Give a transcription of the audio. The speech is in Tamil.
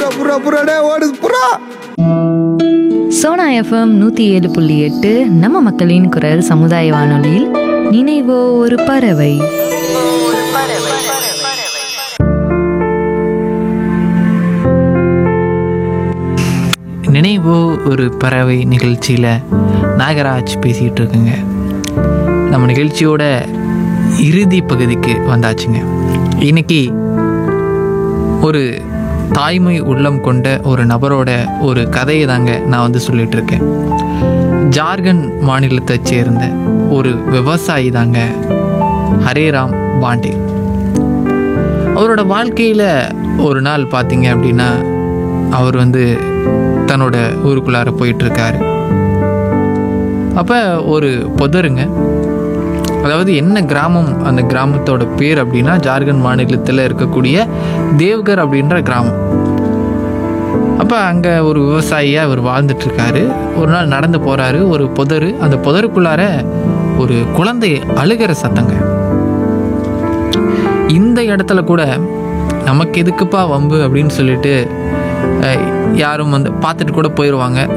புறா புறாடே ஓடுது புறா சோனா எஃப்எம் நூற்றி ஏழு புள்ளி எட்டு நம்ம மக்களின் குரல் சமுதாய வானொலியில் நினைவோ ஒரு பறவை நினைவோ ஒரு பறவை நிகழ்ச்சியில் நாகராஜ் பேசிகிட்டு இருக்குங்க நம்ம நிகழ்ச்சியோட இறுதி பகுதிக்கு வந்தாச்சுங்க இன்னைக்கு ஒரு தாய்மை உள்ளம் கொண்ட ஒரு நபரோட ஒரு கதையை தாங்க நான் வந்து சொல்லிட்டு இருக்கேன் ஜார்க்கண்ட் மாநிலத்தை சேர்ந்த ஒரு விவசாயி தாங்க ஹரேராம் பாண்டே அவரோட வாழ்க்கையில் ஒரு நாள் பார்த்தீங்க அப்படின்னா அவர் வந்து தன்னோட ஊருக்குள்ளார போயிட்டுருக்காரு அப்போ ஒரு புதருங்க அதாவது என்ன கிராமம் அந்த கிராமத்தோட பேர் அப்படின்னா ஜார்க்கண்ட் மாநிலத்தில் இருக்கக்கூடிய தேவ்கர் அப்படின்ற கிராமம் அப்போ அங்கே ஒரு விவசாயியாக அவர் வாழ்ந்துட்டுருக்காரு ஒரு நாள் நடந்து போகிறாரு ஒரு புதரு அந்த புதருக்குள்ளார ஒரு குழந்தை அழுகிற சத்தங்க இந்த இடத்துல கூட நமக்கு எதுக்குப்பா வம்பு அப்படின்னு சொல்லிட்டு அஹ், யாரும் வந்து பார்த்துட்டு கூட போயிடுவாங்க